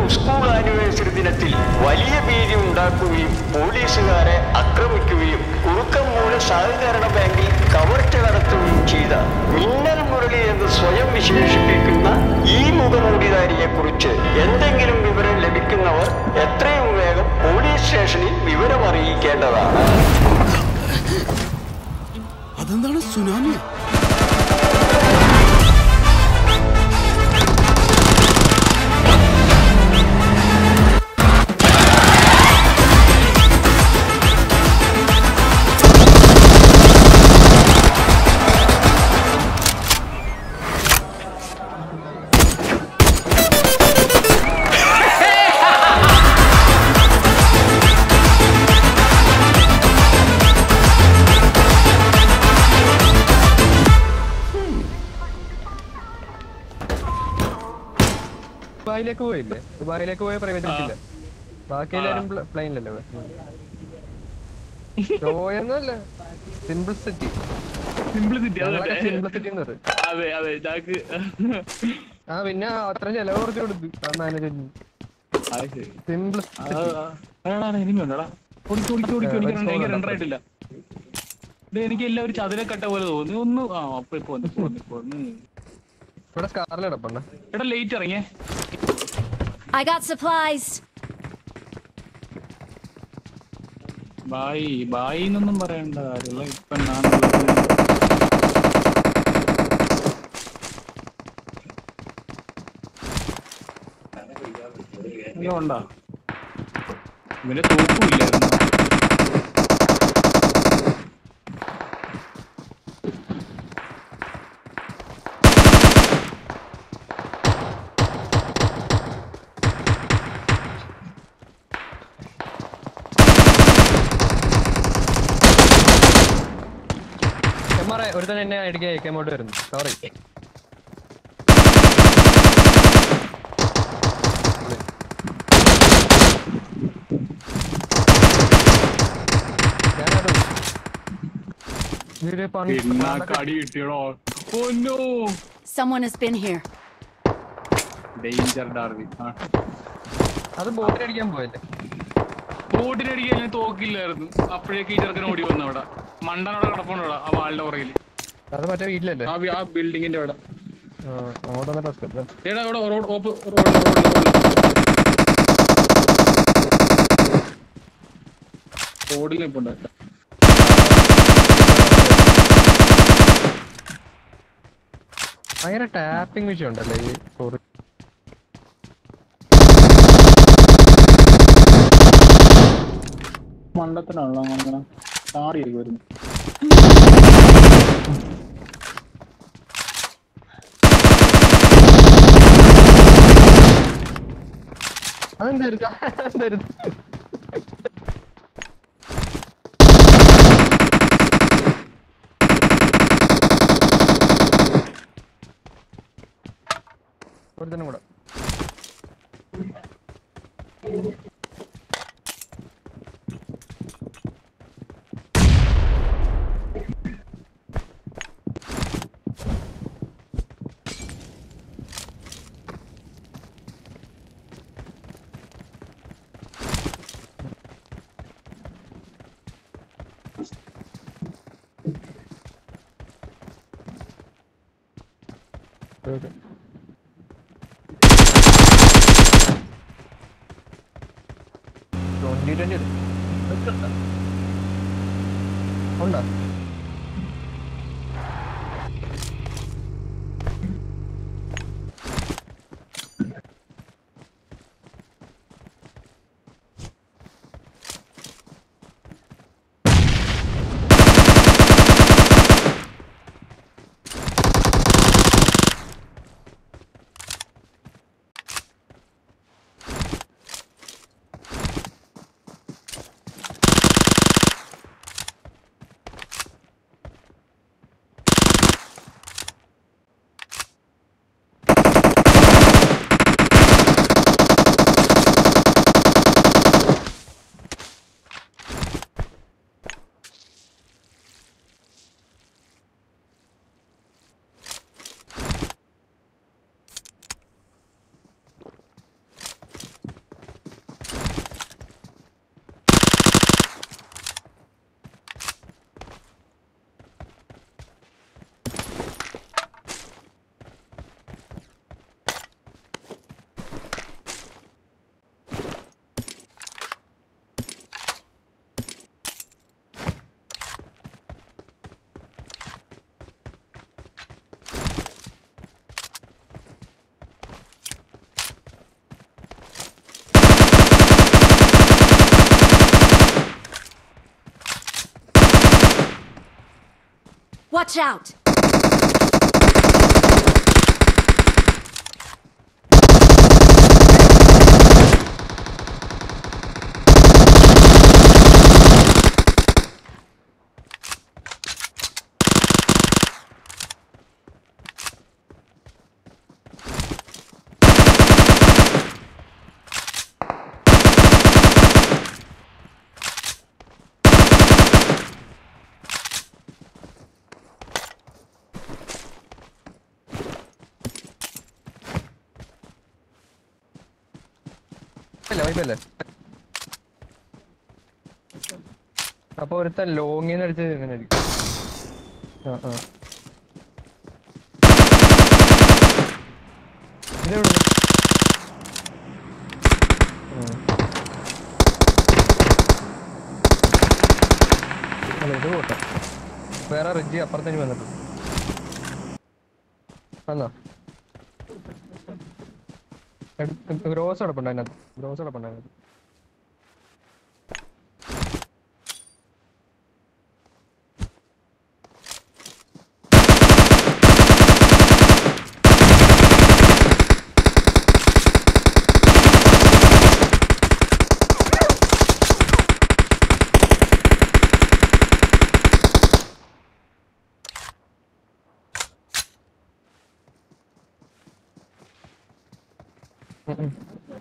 School anniversary ദിനത്തിൽ വലിയ ഭീതി ഉണ്ടാക്കുകയും പോലീസുകാരെ ആക്രമിക്കുകയും കുറുക്കം മൂലം സഹകരണ ബാങ്കിൽ കവർച്ച നടത്തുകയും ചെയ്ത മിന്നൽ മുരളി എന്ന് സ്വയം വിശേഷിപ്പിക്കുന്ന ഈ മുഖമൂടിധാരിയെ കുറിച്ച് എന്തെങ്കിലും വിവരം ലഭിക്കുന്നവർ എത്രയും വേഗം പോലീസ് സ്റ്റേഷനിൽ വിവരം അറിയിക്കേണ്ടതാണ് അതെന്താണ് സുനാമി ദുബായിലേക്ക് പോയില്ലേ ദുബായിലേക്ക് പോയ പ്രൈവറ്റ് ജെറ്റില്ല ബാക്കി എല്ലാരും പ്ലെയിനിലല്ലേ ഷോയൊന്നുമല്ല സിമ്പിൾ സിറ്റി സിംപ്ലിസിറ്റി അതെ സിമ്പിൾ സിറ്റി എന്ന് പറയും അതെ അതെ ജാക്ക് ആ പിന്നെ അത്ര ചെലവ് കുറച്ച് കൊടുത്തു ആ മാനേജറിന് അത് ശരി സിമ്പിൾ അതാണ് എനിമി ഉണ്ടടാ ഓടിക്കോ ഓടിക്കോ ഓടിക്കോ എനിക്ക് ഒരു എനിക്ക് solo രണ്ടര ആയിട്ടില്ല ഇത് എനിക്ക് എല്ലാം ഒരു ചതുര കട്ട പോലെ തോന്നി ഒന്ന് ആ അപ്പൊ ഇപ്പൊ വന്നു ഇപ്പൊ വന്നു, ഇപ്പൊ വന്നു ഇവിടെ സ്കാറിൽ കിടപ്പുണ്ട് എടാ ലേറ്റ് ഇറങ്ങിയേ I got supplies. Bye bye എന്നൊന്നും പറയണ്ട കാര്യമുള്ള ഇപ്പൊ ഞാൻ ഉണ്ടാ ഇവന്റെ തോക്കുമില്ലായിരുന്നു എമ്മാറെ ഒരുത്തൻ എന്നെ അടിക്കാൻ അയക്കാമോട്ട് വരുന്നു സോറി പിന്നെ കടി കിട്ടിയടോ ഓന്നോ Someone has been here. Danger ഡാർവി ആ അത് ബോട്ടിൽ അടിക്കാൻ പോയല്ലേ ബോട്ടിനടിക്കാൻ ഞാൻ തോക്കില്ലായിരുന്നു അപ്പോഴേക്ക് ഈ ചെറുക്കൻ ഓടി വന്നു അവിടെ മണ്ടനോടെ കിടപ്പുണ്ടോ ആ വാളിന്റെ പുറകിൽ അത് മറ്റേ വീട്ടിലല്ലേ ആ വി- ആ ബിൽഡിങ്ങിന്റെ അവിടെ ആ, അങ്ങോട്ട് വന്നിട്ട് സ്കെപ്പ് ഏടാ ഇവിടെ റോഡ് ഓപ്പ് റോഡ് റോഡിൽ നിൽപ്പുണ്ട് ഭയങ്കര ടാപ്പിംഗ് വിഷയം ഉണ്ടല്ലേ ഈ സോറി മണ്ടത്തിനാണല്ലോ അങ്ങനെ ചാടിയിരിക്കും വരുന്നു അതെന്തായിരുന്നു അതെന്തായിരുന്നു ഒരുത്തനും കൂടെ ഓക്കെ ട്വന്റി ട്വന്റി ഉണ്ടോ Watch out! അല്ല വൈബല്ലേ അപ്പൊ ഒരുത്തൻ ലോങ്ങിന്ന് അടിച്ച് ഇങ്ങനെ ആയിരിക്കും ആ ആ ഇതെവിടെ ഉം. അല്ല ഇത് പോട്ടെ വേറെ റിജി അപ്പുറത്തേക്ക് വന്നിട്ടുണ്ട് വന്നോ ഗ്രോസ് കിടപ്പുണ്ട് അതിനകത്ത് ഗ്രോസ് കിടപ്പുണ്ട് അതിനകത്ത് ഉം ഉം.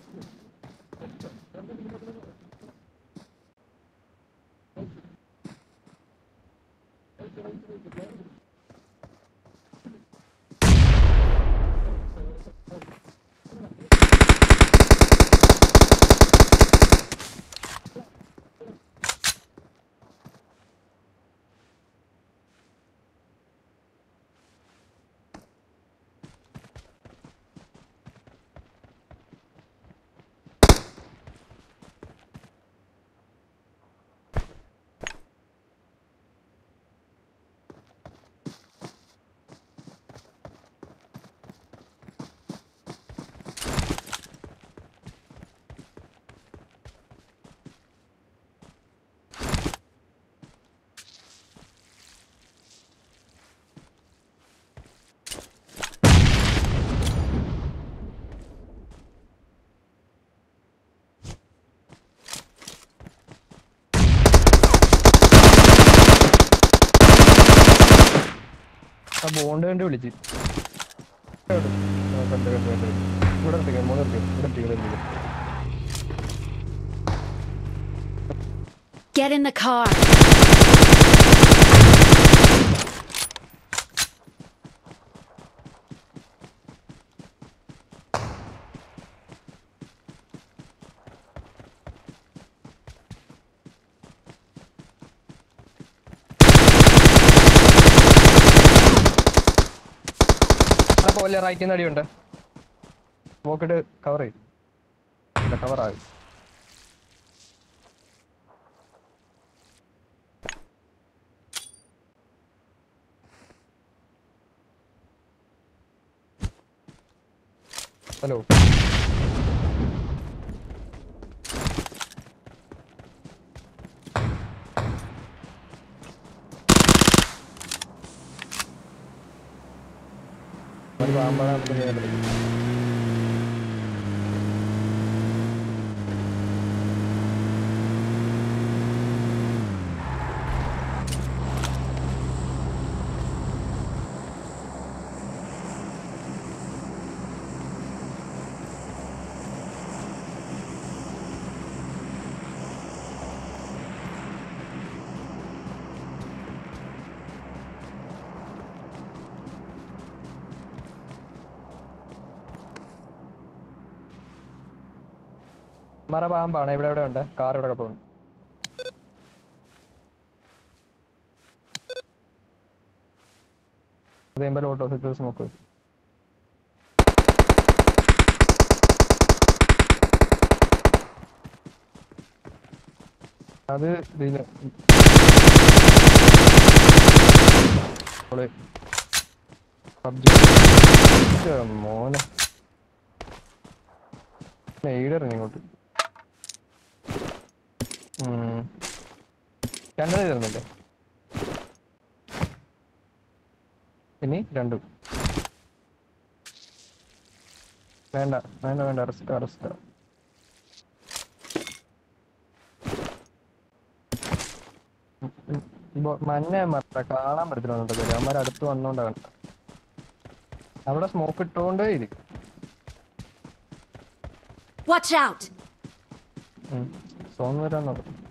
ആ ബോണ്ട് കണ്ട് വിളിച്ച് ആ, കണ്ട് കണ്ട് കണ്ട് ഇവിടെ നിർത്തിക്കാം മൂന്ന് നിർത്തിക്കാം ഇവിടെ നിർത്തിക്കാം ഇവിടെ നിർത്തിക്കാം Get in the car. ആ പോലെ റൈറ്റിൽ നിന്ന് അടിയുണ്ട് പോക്കിട്ട് കവർ ചെയ്യും കവർ ആകും ഹലോ ഒരു പാമ്പാണ് നമുക്ക് ചെയ്യാൻ പറ്റും മറ പാമ്പാണ് ഇവിടെ ഇവിടെ ഉണ്ട് കാർ ഇവിടെ കിടപ്പുണ്ട് അതേപോലെ ഓട്ടോ സിറ്റേഴ്സ് നോക്ക് അത് ഇതില് ഓള് PUBG. ഇത് മോനെ എയ്ഡറിന് ഇങ്ങോട്ട് ഉം. രണ്ടത് തരുന്നില്ലേ ഇനി രണ്ടും വേണ്ട വേണ്ട വേണ്ട അറസ്റ്റ് അറസ്റ്റ് മഞ്ഞ മറ കാണാൻ പറ്റത്തില്ല അവന്മാർ അടുത്ത് വന്നോണ്ടാണ് അവിടെ സ്മോക്ക് ഇട്ടോണ്ടേ ഇരിക്കും Watch out! സോൺ വരാൻ നോക്കും